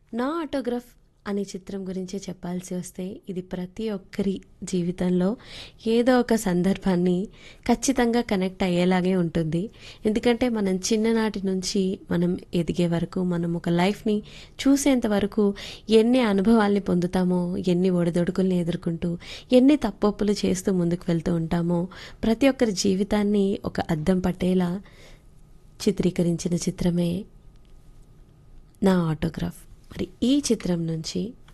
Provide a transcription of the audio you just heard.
నా ఆటోగ్రాఫ్ అనే చిత్రం గురించే చెప్పాల్సి వస్తే ఇది ప్రతి ఒక్కరి జీవితంలో ఏదో ఒక సందర్భాన్ని ఖచ్చితంగా కనెక్ట్ అయ్యేలాగే ఉంటుంది ఎందుకంటే మనం చిన్ననాటి నుంచి మనం ఎదిగే వరకు మనం ఒక లైఫ్ని చూసేంత వరకు ఎన్ని అనుభవాల్ని పొందుతామో ఎన్ని ఒడిదొడుకుల్ని ఎదుర్కొంటూ ఎన్ని తప్పొప్పులు చేస్తూ ముందుకు వెళ్తూ ఉంటామో ప్రతి ఒక్కరి జీవితాన్ని ఒక అద్దం పట్టేలా చిత్రీకరించిన చిత్రమే నా ఆటోగ్రాఫ్ మరి ఈ చిత్రం నుంచి